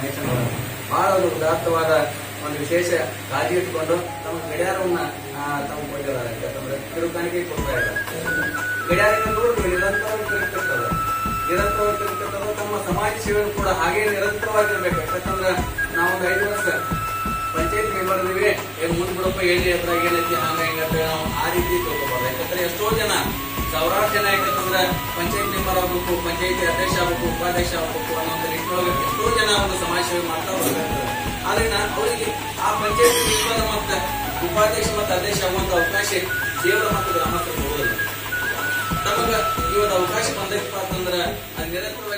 ಮಹೇಶನ್ ಅವರು ಬಹಳ ಒಂದು ಉದಾತ್ತವಾದ ಒಂದು ವಿಶೇಷ ಕಾಳಜಿ ಇಟ್ಕೊಂಡು ತಮ್ಮ ಗಡಿಯಾರವನ್ನ ಆ, ತಾವು ಕೊಟ್ಟಿದ್ದಾರೆ ಯಾಕಂದ್ರೆ ತಿರುಗಾಣಿಕೆ ಕೊಡ್ತಾ ಇದ್ದಾರೆ ಗಡಿಯಾರನ ನೋಡಿದ್ವಿ ನಿರಂತರವಾಗಿ ತಿರುಗ್ತಿರ್ತದೆ ನಿರಂತರವಾಗಿ ತಿರುಗ್ತಿರ್ತದೆ ತಮ್ಮ ಸಮಾಜ ಸೇವೆ ಕೂಡ ಹಾಗೆ ನಿರಂತರವಾಗಿರ್ಬೇಕು ಯಾಕಂದ್ರೆ ನಾವೊಂದು ಐದು ವರ್ಷ ಪಂಚಾಯತ್ ಮೆಂಬರ್ ಇದೀವಿ ಏನ್ ಮುಂದ್ ಬಿಡಪ್ಪ ಎಲ್ಲಿ ಹತ್ರ ಏನೈತಿ ಹಂಗ ಹಿಂಗ ಅಂತ ಹೇಳಿ ನಾವು ಆ ರೀತಿ ತಿಳ್ಕೊಬಾರ್ದು ಯಾಕಂದ್ರೆ ಎಷ್ಟೋ ಜನ ಸಾವಿರಾರು ಜನ ಯಾಕಂದ್ರೆ ಪಂಚಾಯತ್ ಮೆಂಬರ್ ಆಗ್ಬೇಕು ಪಂಚಾಯತಿ ಅಧ್ಯಕ್ಷ ಆಗ್ಬೇಕು ಉಪಾಧ್ಯಕ್ಷ ಆಗ್ಬೇಕು ಅನ್ನೋ ಒಂದು ನಿಟ್ಟಿನೊಳಗೆ ಎಷ್ಟೋ ಜನ ಒಂದು ಸಮಾಜ ಸೇವೆ ಮಾಡ್ತಾ ಬರ್ತಾರೆ ಆದ್ರಿಂದ ಅವರಿಗೆ ಆ ಪಂಚಾಯತ್ ಮೆಂಬರ್ ಮತ್ತೆ ಉಪಾಧ್ಯಕ್ಷ ಮತ್ತು ಅಧ್ಯಕ್ಷ ಆಗುವಂತ ಅವಕಾಶ ದೇವರ ಮತ್ತು ಗ್ರಾಮಸ್ಥರು ಕೊಡೋದಿಲ್ಲ ನಮಗ ಇವತ್ತು ಅವಕಾಶ ಬಂದೈತಪ್ಪ ಅಂತಂದ್ರ ಆ ನಿರಂತರ